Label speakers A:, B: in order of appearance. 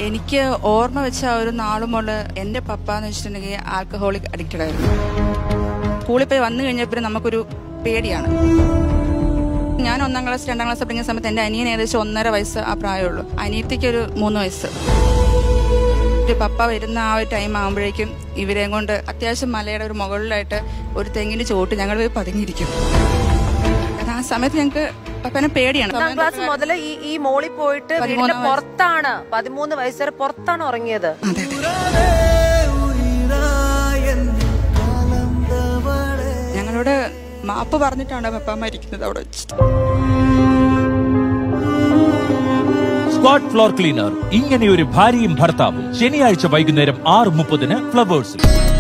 A: എനിക്ക് ഓർമ്മ വെച്ച ആ ഒരു നാളുമുള്ള എന്റെ പപ്പ എന്ന് വെച്ചിട്ടുണ്ടെങ്കിൽ ആൽക്കഹോളിക് അഡിക്റ്റഡ് ആയിരുന്നു സ്കൂളിൽ പോയി വന്നു കഴിഞ്ഞപ്പോൾ നമുക്കൊരു പേടിയാണ് ഞാൻ ഒന്നാം ക്ലാസ് രണ്ടാം ക്ലാസ് പഠിക്കുന്ന സമയത്ത് എന്റെ അനിയൻ ഏകദേശം ഒന്നര വയസ്സ് ആ പ്രായമുള്ളൂ അനിയത്തിക്ക് ഒരു മൂന്ന് വയസ്സ് ഒരു പപ്പ വരുന്ന ആ ഒരു ടൈം ആകുമ്പോഴേക്കും ഇവരെയും കൊണ്ട് അത്യാവശ്യം മലയുടെ ഒരു മുകളിലായിട്ട് ഒരു തെങ്ങിന് ചോട്ട് ഞങ്ങൾ പോയി പതുങ്ങിയിരിക്കും കാരണം ആ സമയത്ത് ഞങ്ങൾക്ക് പപ്പനെ പേടിയാണ്
B: ഒന്നാം ക്ലാസ് മുതൽ ഈ ഈ മോളിൽ പോയിട്ട് വീടിന്റെ
A: പതിമൂന്നാം വയസ്സ്.
B: പുറത്താണ് പതിമൂന്ന് വയസ്സ് വരെ പുറത്താണ് ഉറങ്ങിയത്
A: അതെ അതെ ഞങ്ങളോട് മാപ്പ് പറഞ്ഞിട്ടാണ് പപ്പ മരിക്കുന്നത് അവിടെ വെച്ചിട്ട്
C: സ്ക്വാഡ് ഫ്ലോർ ക്ലീനർ ഇങ്ങനെയൊരു ഭാര്യയും ഭർത്താവും ശനിയാഴ്ച വൈകുന്നേരം ആറ് മുപ്പതിന് ഫ്ലവേഴ്സിൽ